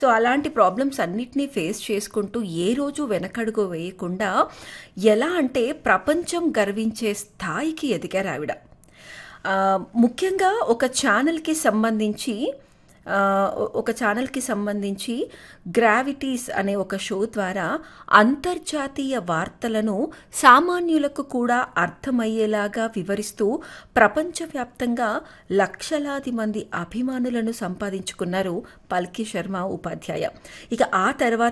so అలాంటి problems అన్నిటినీ face చేసుకుంటూ ఏ రోజు వెనకడుగు వేయకుండా ఎలా అంటే ప్రపంచం గర్వించే స్థాయికి ఎదిగారు ఆవిడ ఆ, ముఖ్యంగా ఒక ఛానల్కి సంబంధించి ఆ, ఒక ఛానల్కి సంబంధించి గ్రావిటీస్ అనే ఒక షో ద్వారా అంతర్జాతీయ వార్తలను సామాన్యులకు కూడా అర్థమయ్యేలాగా వివరిస్తూ ప్రపంచవ్యాప్తంగా లక్షలాది మంది అభిమానులను సంపాదించుకున్నారు పల్కి శర్మ ఉపాధ్యాయ ఇక ఆ తర్వాత